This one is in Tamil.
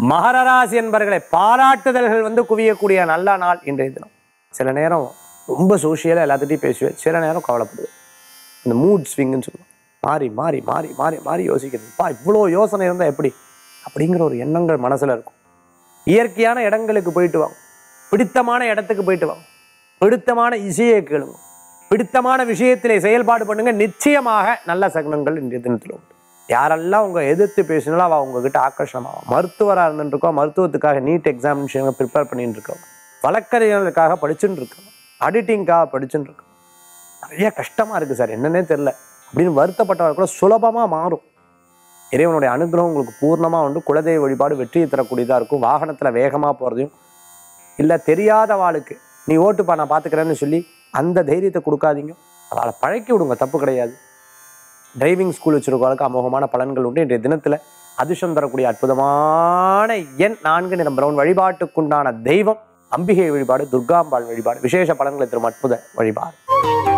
மகர ராசி என்பர்களை பாராட்டுதல்கள் வந்து குவியக்கூடிய நல்ல நாள் இன்றைய தினம் சில நேரம் ரொம்ப சோஷியலாக எல்லாத்துட்டையும் பேசுவேன் சில நேரம் கவலைப்படுவேன் இந்த மூட் ஸ்விங்குன்னு சொல்லுவோம் மாறி மாறி மாறி மாறி மாறி யோசிக்கிறதுப்பா இவ்வளோ யோசனை இருந்தால் எப்படி அப்படிங்கிற ஒரு எண்ணங்கள் மனசில் இருக்கும் இயற்கையான இடங்களுக்கு போயிட்டு வாங்க பிடித்தமான இடத்துக்கு போயிட்டு வாங்க பிடித்தமான இசையை கேளுங்க பிடித்தமான விஷயத்திலே செயல்பாடு பண்ணுங்க நிச்சயமாக நல்ல சகுனங்கள் இன்றைய தினத்தில் உண்டு யாரெல்லாம் உங்க எதிர்த்து பேசினாலும் அவள் உங்ககிட்ட ஆக்கர்ஷணமாகும் மருத்துவராக இருந்துருக்கோம் மருத்துவத்துக்காக நீட் எக்ஸாமினேஷன் ப்ரிப்பேர் பண்ணிட்டு இருக்கோம் வழக்கறிஞர்களுக்காக படிச்சுட்டு இருக்கோம் ஆடிட்டிங்காக படிச்சுட்டு இருக்கோம் நிறைய கஷ்டமா இருக்கு சார் என்னன்னே தெரில அப்படின்னு வருத்தப்பட்டவர் கூட சுலபமா மாறும் இறைவனுடைய அனுகிரகம் உங்களுக்கு பூர்ணமா உண்டு குலதெய்வ வழிபாடு வெற்றியை தரக்கூடியதா இருக்கும் வாகனத்துல வேகமா போறதையும் இல்ல தெரியாத வாளுக்கு நீ ஓட்டுப்பா நான் பாத்துக்கிறேன்னு சொல்லி அந்த தைரியத்தை கொடுக்காதீங்க அவளை பழக்கி விடுங்க தப்பு கிடையாது டிரைவிங் ஸ்கூல் வச்சிருக்கவங்களுக்கு அமோகமான பலன்கள் உண்டு இன்றைய தினத்துல அதிர்ஷ்டம் தரக்கூடிய அற்புதமான எண் நான்கு நிறம் பிரவுன் வழிபாட்டுக்குண்டான தெய்வம் அம்பிகை வழிபாடு துர்காம்பாள் வழிபாடு விசேஷ பலன்களை தரும் அற்புத வழிபாடு